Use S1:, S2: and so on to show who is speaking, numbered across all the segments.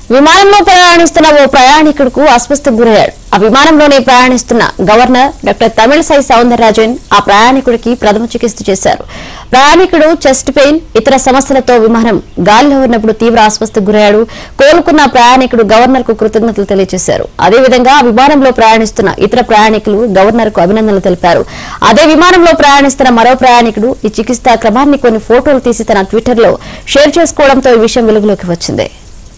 S1: విమానంలో ప్రయాణిస్తున్న ఓ ప్రయాణికుడుకు అస్వస్థకు గురయ్యాడు ఆ విమానంలోనే ప్రయాణిస్తున్న గవర్నర్ డాక్టర్ తమిళసై సౌందరరాజన్ ఆ ప్రయాణికుడికి ప్రథమ చికిత్స చేశారు ప్రయాణికుడు చెస్ట్ పెయిన్ ఇతర సమస్యలతో విమానం గాలిలో ఉన్నప్పుడు తీవ్ర అస్వస్థకు గురయ్యాడు కోలుకున్న ప్రయాణికుడు గవర్నర్ కు కృతజ్ఞతలు తెలియజేశారు అదేవిధంగా ఆ విమానంలో ప్రయాణిస్తున్న ఇతర ప్రయాణికులు గవర్నర్ కు అభినందనలు తెలిపారు అదే విమానంలో ప్రయాణిస్తున్న మరో ప్రయాణికుడు ఈ చికిత్సా క్రమాన్ని కొన్ని ఫోటోలు తీసి తన ట్విట్టర్ లో షేర్ చేసుకోవడంతో ఈ విషయం వెలుగులోకి వచ్చింది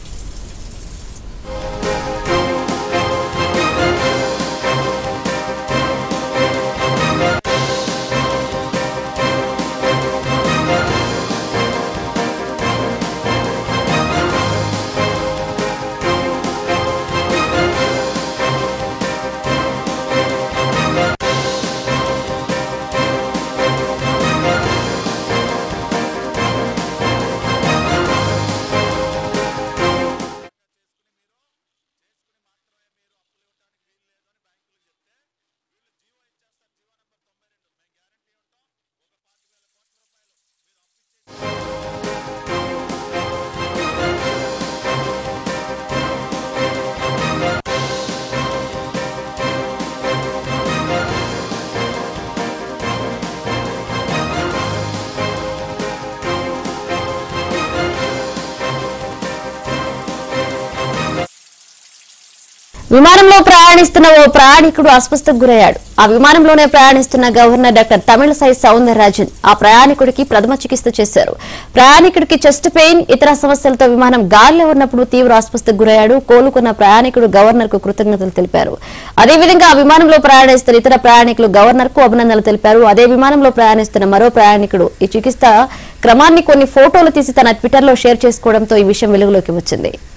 S1: విమానంలో ప్రయాణిస్తున్న ఓ ప్రయాణికుడు అస్వస్థకు గురయ్యాడు ఆ విమానంలోనే ప్రయాణిస్తున్న గవర్నర్ డాక్టర్ తమిళసై సౌందరరాజన్ ఆ ప్రయాణికుడికి ప్రథమ చికిత్స చేశారు ప్రయాణికుడికి చెస్ట్ పెయిన్ ఇతర సమస్యలతో విమానం గాలిలో ఉన్నప్పుడు తీవ్ర అస్వస్థకు గురయ్యాడు కోలుకున్న ప్రయాణికుడు గవర్నర్ కు కృతజ్ఞతలు తెలిపారు అదేవిధంగా ఆ విమానంలో ప్రయాణిస్తున్న ఇతర ప్రయాణికులు గవర్నర్ కు అభినందనలు తెలిపారు అదే విమానంలో ప్రయాణిస్తున్న మరో ప్రయాణికుడు ఈ చికిత్స క్రమాన్ని కొన్ని ఫోటోలు తీసి తన ట్విట్టర్ లో షేర్ చేసుకోవడంతో ఈ విషయం వెలుగులోకి వచ్చింది